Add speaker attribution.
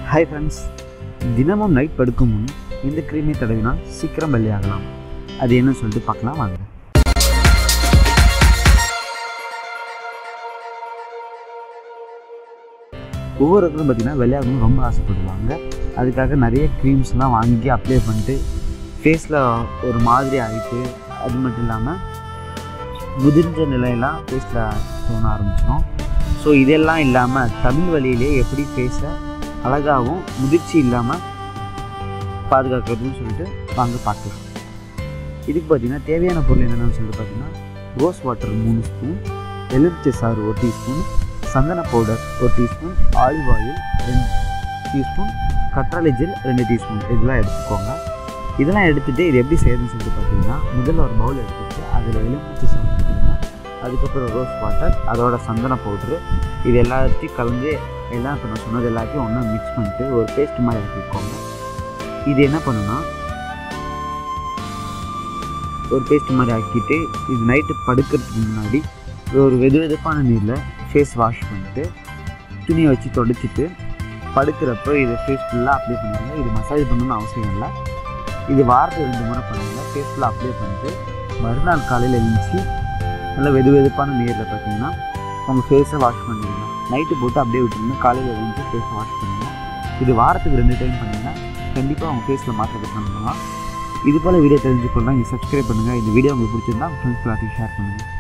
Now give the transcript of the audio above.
Speaker 1: hi friends தினமும் night படுக்கும் முன் இந்த க்ரீமை தடவினால் சீக்கிரம் வெள்ளையாகலாம் அது என்னன்னு சொல்லிட்டு பார்க்கலாம் வாங்க ஒவ்வொருத்தரும் பார்த்திங்கன்னா வெள்ளையாகணும்னு ரொம்ப ஆசைப்படுவாங்க அதுக்காக நிறைய க்ரீம்ஸ்லாம் வாங்கி அப்ளை பண்ணிட்டு ஃபேஸில் ஒரு மாதிரி ஆகிட்டு அது மட்டும் இல்லாமல் முதிர்ந்த நிலையெல்லாம் ஃபேஸில் தோண ஆரம்பிச்சிடும் ஸோ இதெல்லாம் இல்லாமல் தமிழ் வழியிலே எப்படி ஃபேஸை அழகாகவும் முதிர்ச்சி இல்லாமல் பாதுகாக்கிறதுன்னு சொல்லிட்டு வாங்க பார்க்கலாம் இதுக்கு பார்த்தீங்கன்னா தேவையான பொருள் என்னென்னு சொல்லிட்டு பார்த்தீங்கன்னா ரோஸ் வாட்டர் மூணு ஸ்பூன் எலுமிச்சை சாறு ஒரு டீஸ்பூன் சந்தன பவுடர் ஒரு டீஸ்பூன் ஆலிவ் ஆயில் ரெண்டு டீஸ்பூன் கற்றாழை ஜெல் ரெண்டு டீஸ்பூன் இதெல்லாம் எடுத்துக்கோங்க இதெல்லாம் எடுத்துகிட்டு இது எப்படி செய்யறதுன்னு சொல்லிட்டு பார்த்தீங்கன்னா முதல்ல ஒரு பவுல் எடுத்துட்டு அதில் எலுமிச்சை சாறு போட்டுக்கோங்க அதுக்கப்புறம் ரோஸ் வாட்டர் அதோட சந்தன பவுட்ரு இது எல்லாத்தையும் கலந்து எல்லாம் இப்போ நான் சொன்னது எல்லாத்தையும் ஒன்றா மிக்ஸ் பண்ணிட்டு ஒரு பேஸ்ட் மாதிரி ஆக்கிக்கோங்க இது என்ன பண்ணுன்னா ஒரு பேஸ்ட் மாதிரி ஆக்கிட்டு இது நைட்டு படுக்கிறதுக்கு முன்னாடி ஒரு வெது வெதுப்பான நீரில் ஃபேஸ் வாஷ் பண்ணிட்டு துணியை வச்சு தொடச்சிட்டு படுக்கிறப்போ இதை ஃபேஸ் ஃபுல்லாக அப்ளை பண்ணிடுங்க இது மசாஜ் பண்ணணும்னு அவசியம் இல்லை இது வாரத்துக்கு ரெண்டு முறை பண்ணுங்கள் ஃபேஸ் ஃபுல்லாக அப்ளை பண்ணிட்டு மறுநாள் காலையில் எழுந்துச்சு நல்லா வெது வெதுப்பான நீரில் பார்த்தீங்கன்னா உங்கள் ஃபேஸை வாஷ் பண்ணிடுங்க நைட்டு போட்டு அப்படியே விட்டுருங்க காலையில் எழுந்து ஃபேஸை வாஷ் பண்ணுங்க இது வாரத்துக்கு ரெண்டு டைம் பண்ணிங்கன்னா கண்டிப்பாக உங்கள் ஃபேஸில் மாற்றத்தை பண்ணலாம் இது போல் வீடியோ தெரிஞ்சுக்கொள்ளலாம் நீங்கள் சப்ஸ்கிரைப் பண்ணுங்கள் இந்த வீடியோ உங்களுக்கு பிடிச்சிருந்தா உங்கள் ஃப்ரெண்ட்ஸ் எல்லாத்தையும் ஷேர் பண்ணுங்கள்